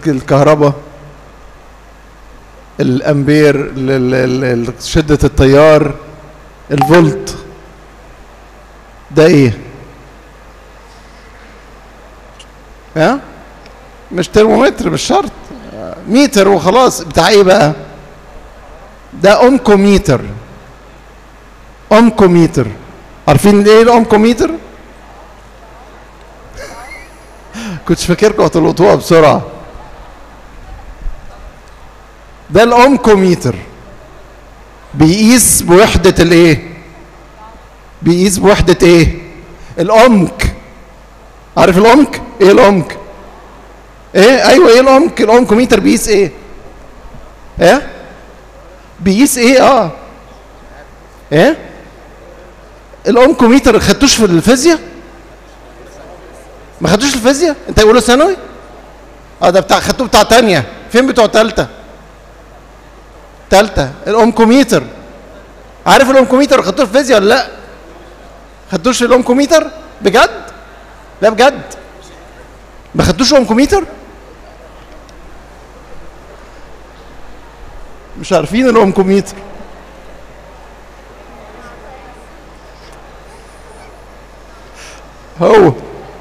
الكهرباء الامبير ال- ال- ال- شده التيار الفولت ده ايه ها مش ترمومتر مش شرط ميتر وخلاص بتاع ايه بقى ده اومكوميتر اومكوميتر عارفين ايه الاومكوميتر كنتش فاكركم هتلقطوها بسرعه ده الاومكوميتر بيقيس بوحدة الايه بيقيس بوحدة ايه العمق عارف العمق ايه العمق ايه ايوه ايه العمق الاومكوميتر بيقيس ايه ايه بيقيس ايه اه ايه الاومكوميتر خدتوش في الفيزياء ما خدتوش الفيزياء انت يقولوا ثانوي اه ده بتاع خدتوه بتاع تانية فين بتوع تالتة تالتة الاومكوميتر عارف الاومكوميتر خدتوه في الفيزياء ولا لا خدتوش في الاومكوميتر بجد لا بجد ما خدتوش اومكوميتر مش عارفين الاومكوميتر هو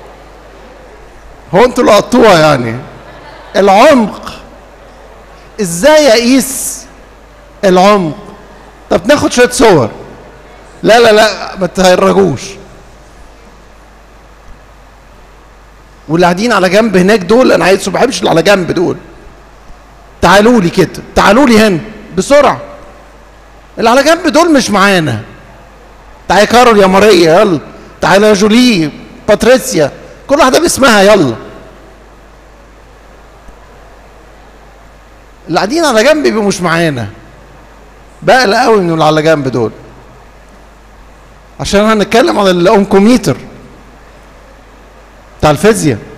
هو انتوا اللي قطوها يعني العمق ازاي اقيس العمق طب ناخد شويه صور لا لا لا ما تهرجوش واللي قاعدين على جنب هناك دول انا عايز ما بحبش اللي على جنب دول تعالوا لي كده تعالوا لي هنا بسرعه اللي على جنب دول مش معانا تعالى يا كارول يا ماريا يلا تعالى يا جولي باتريسيا كل واحده باسمها يلا اللي قاعدين على جنب يبقوا مش معانا بقلق قوي من اللي على جنب دول عشان هنتكلم عن الاونكوميتر بتاع الفيزياء